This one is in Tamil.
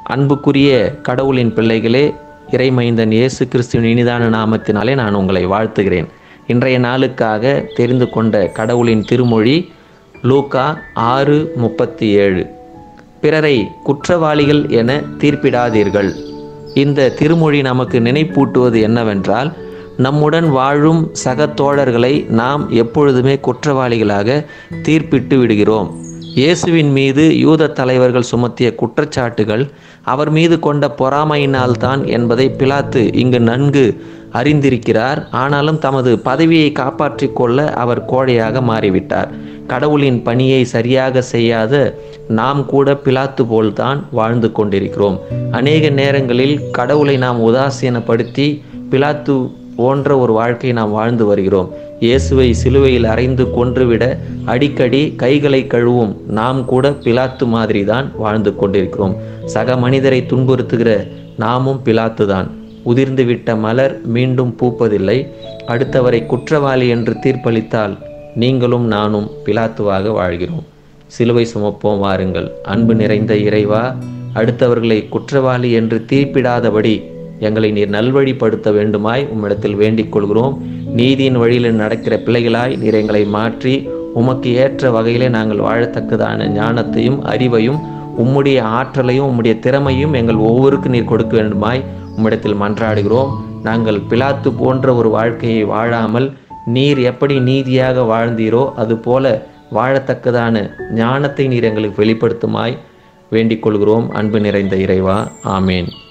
அன்புக்குரிய கடவுளின் பிள்ளைகளே இறைமைந்தன் இயேசு கிறிஸ்துவின் இனிதான நாமத்தினாலே நான் உங்களை வாழ்த்துகிறேன் இன்றைய நாளுக்காக தெரிந்து கொண்ட கடவுளின் திருமொழி லூக்கா ஆறு முப்பத்தி ஏழு பிறரை குற்றவாளிகள் என தீர்ப்பிடாதீர்கள் இந்த திருமொழி நமக்கு நினைப்பூட்டுவது என்னவென்றால் நம்முடன் வாழும் சக தோழர்களை நாம் எப்பொழுதுமே குற்றவாளிகளாக தீர்ப்பிட்டு விடுகிறோம் இயேசுவின் மீது யூத தலைவர்கள் சுமத்திய குற்றச்சாட்டுகள் அவர் மீது கொண்ட பொறாமையினால்தான் என்பதை பிலாத்து இங்கு நன்கு அறிந்திருக்கிறார் ஆனாலும் தமது பதவியை காப்பாற்றிக் கொள்ள அவர் கோழையாக மாறிவிட்டார் கடவுளின் பணியை சரியாக செய்யாத நாம் கூட பிலாத்து போல்தான் வாழ்ந்து கொண்டிருக்கிறோம் அநேக நேரங்களில் கடவுளை நாம் உதாசீனப்படுத்தி பிலாத்து போன்ற ஒரு வாழ்க்கையை நாம் வாழ்ந்து வருகிறோம் இயேசுவை சிலுவையில் அறைந்து கொன்றுவிட அடிக்கடி கைகளை கழுவும் நாம் கூட பிலாத்து மாதிரி தான் வாழ்ந்து கொண்டிருக்கிறோம் சக மனிதரை துன்புறுத்துகிற நாமும் பிலாத்து தான் உதிர்ந்து விட்ட மலர் மீண்டும் பூப்பதில்லை அடுத்தவரை குற்றவாளி என்று தீர்ப்பளித்தால் நீங்களும் நானும் பிலாத்துவாக வாழ்கிறோம் சிலுவை சுமப்போம் வாருங்கள் அன்பு நிறைந்த இறைவா அடுத்தவர்களை குற்றவாளி என்று தீர்ப்பிடாதபடி எங்களை நீர் நல்வழிப்படுத்த வேண்டுமாய் உம்மிடத்தில் வேண்டிக் கொள்கிறோம் நீதியின் வழியில் நடக்கிற பிள்ளைகளாய் நீர் எங்களை மாற்றி உமக்கு ஏற்ற வகையிலே நாங்கள் வாழத்தக்கதான ஞானத்தையும் அறிவையும் உம்முடைய ஆற்றலையும் உம்முடைய திறமையும் எங்கள் ஒவ்வொருக்கும் நீர் கொடுக்க வேண்டுமாய் உம்மிடத்தில் மன்றாடுகிறோம் நாங்கள் பிலாத்து போன்ற ஒரு வாழ்க்கையை வாழாமல் நீர் எப்படி நீதியாக வாழ்ந்தீரோ அதுபோல வாழத்தக்கதான ஞானத்தை நீர் எங்களுக்கு வெளிப்படுத்துமாய் வேண்டிக் கொள்கிறோம் அன்பு நிறைந்த இறைவா ஆமேன்